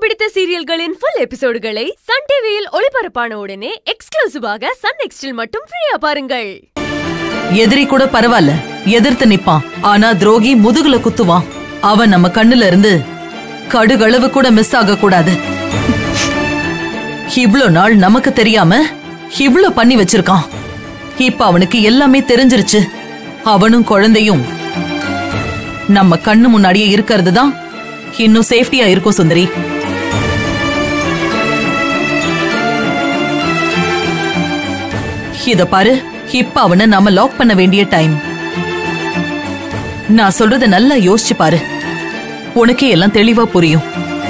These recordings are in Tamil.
பிடித்த சீரியல்களின் ஃபுல் எபிசோடுகளை சன் டிவியில் ஒளிபரப்பான உடனே எக்ஸ்க்ளூசிவாக சன் நெக்ஸ்டில் மட்டும் ஃப்ரீயா பாருங்கள் எதிரி கூட பரவாயில்ல எதிர்த்து நிப்பான் ஆனா துரோகி முதுகுல குத்துவான் அவன் நம்ம கண்ணுல இருந்து கடுகளவு கூட மிஸ் ஆக கூடாது இவ்ளோ நாள் நமக்கு தெரியாம இவ்ளோ பண்ணி வச்சிருக்கான் இப்ப அவனுக்கு எல்லாமே தெரிஞ்சிருச்சு அவனும் குழந்தையும் நம்ம கண்ணு முன்னாடியே இருக்கிறது தான் இன்னும் சேஃப்டியா இருக்கும் சுந்தரி இத பாரு இப்ப அவனை நாம லாக் பண்ண வேண்டிய டைம் நான் சொல்றத நல்லா யோசிச்சு பாரு உனக்கே எல்லாம் தெளிவா புரியும்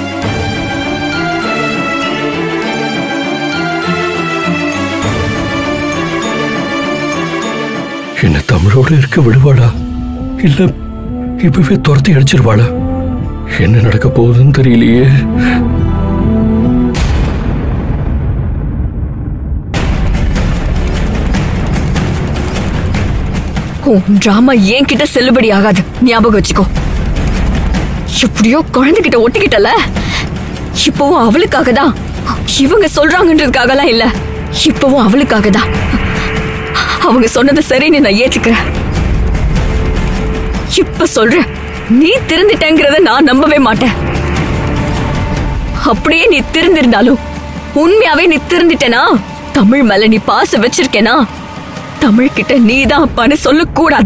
என்ன தமிழோட இருக்க விடுவாளா இல்ல இப்பவே துரத்தி அடிச்சிருவாளா என்ன நடக்க போகுதுன்னு தெரியலையே உன் டிராமா என்கிட்ட செல்லுபடி ஆகாது ஞாபகம் வச்சுக்கோ எப்படியோ குழந்தைகிட்ட ஒட்டிக்கிட்டல இப்பவும் அவளுக்காக தான் இவங்க சொல்றாங்கன்றதுக்காகலாம் இல்ல இப்பவும் அவளுக்காக தான் அவங்க சொன்னது சரின்னு நான் ஏத்துக்கிறேன் இப்ப சொல்றேன் நீ திருந்திட்டேங்கிறத நான் நம்பவே மாட்டேன் அப்படியே நீ திருந்திருந்தாலும் உண்மையாவே நீ திருந்திட்டேனா தமிழ் மேல நீ பாசம் வச்சிருக்கேனா தமிழ் கிட்ட நீதான் அப்பான்னு சொல்லக்கூடாது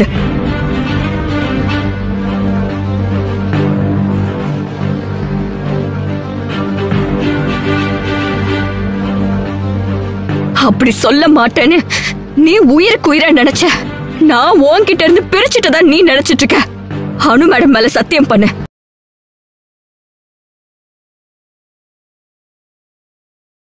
அப்படி சொல்ல மாட்டேன்னு நீ உயிருக்கு உயிரா நினைச்ச நான் உன்கிட்ட இருந்து பிரிச்சுட்டு தான் நீ நினைச்சிட்டு இருக்க அனு மேடம் மேல சத்தியம் பண்ணு